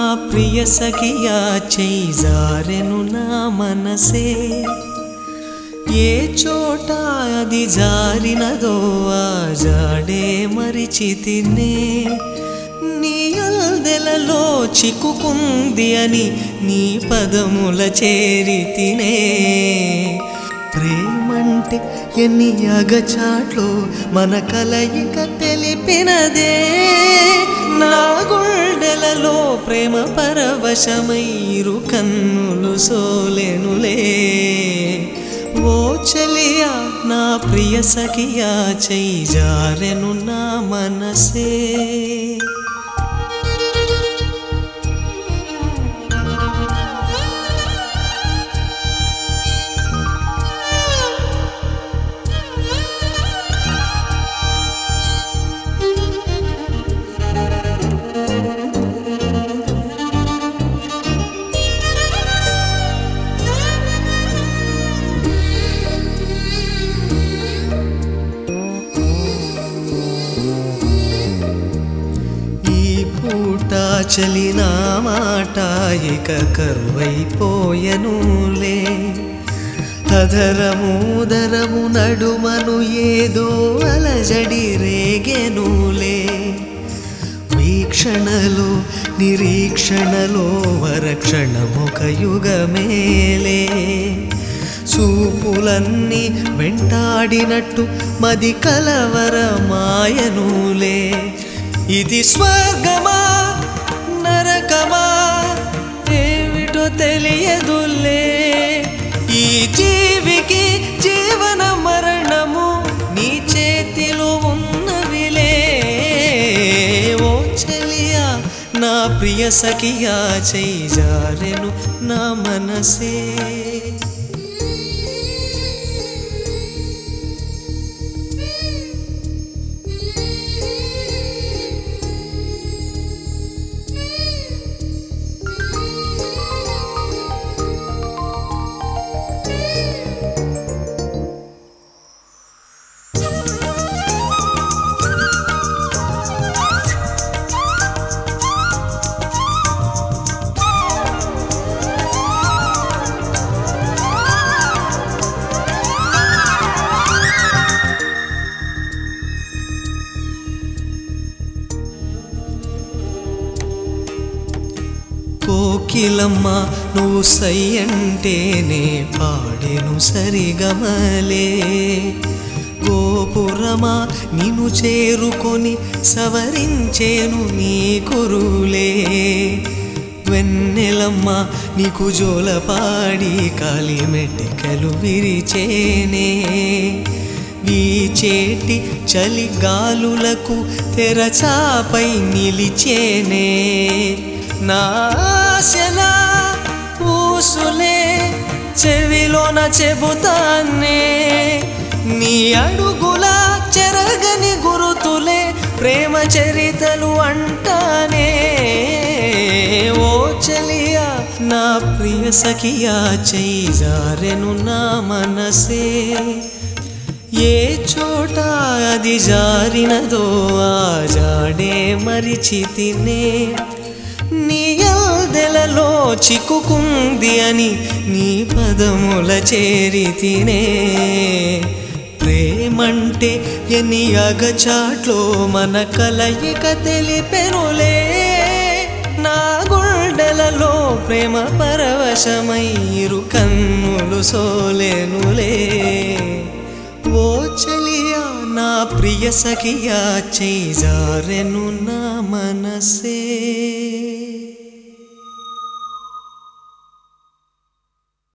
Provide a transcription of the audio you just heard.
ప్రియ సఖియా చేజారెను నా మనసే ఏ చోట అది జారినదో ఆ జాడే మరిచితినే నీ అల్దెలలో చిక్కుకుంది అని నీ పదముల చేరి తినే ప్రేమంటే ఎన్ని అగచాట్లు మన కలయిక తెలిపినదే నా గుండెలలో ప్రేమ పరవశమైరు కన్నులు సోలెనులే ఓ చెలియా నా ప్రియ సఖియా చేజారెను నా మనసే ఈ పూట చలిన మాట ఇక కరువైపోయనులే అధరముదరము నడుమను ఏదో అలజడి రేగెనులే వీక్షణలో నిరీక్షణలో వరక్షణమొక యుగమేలే చూపులన్నీ వెంటాడినట్టు మది కలవరమాయనులే ఇది స్వర్గమా నరకమా ఏమిటో తెలియదులే ఈ జీవికి జీవన మరణము నీ చేతిలో ఉన్నవిలే ఓ చెలియా నా ప్రియ సఖియా చేజారెను నా మనసే కోకిలమ్మ నువ్వు సై అంటేనే పాడెను సరిగమలే గోపురమా నిన్ను చేరుకొని సవరించేను నీ కురులే వెన్నెలమ్మ నీకు జోలపాడి కాలి మెట్టెకలు విరిచేనే వీచేటి చలి గాలులకు తెరచాపై నిలిచేనే నాశలా పూసులే చెవిలోన చెబుతానే నీ అడుగుల చెరగని గురుతులే ప్రేమ చరితలు అంటానే ఓ చెలియా నా ప్రియ సఖియా చేజారెను నా మనసే ఏ చోట అది జారినదో ఆ జాడే మరిచి తినే నీ అల్దెలలో చిక్కుకుంది అని నీ పదముల చేరి తినే ప్రేమంటే ఎన్ని అగచాట్లో మన కలయిక తెలిపెనులే నా గుండెలలో ప్రేమ పరవశమైరు కన్నులు సోలెనులే ఓ చలియా నా ప్రియ సఖియా చేజారెను నా మనసే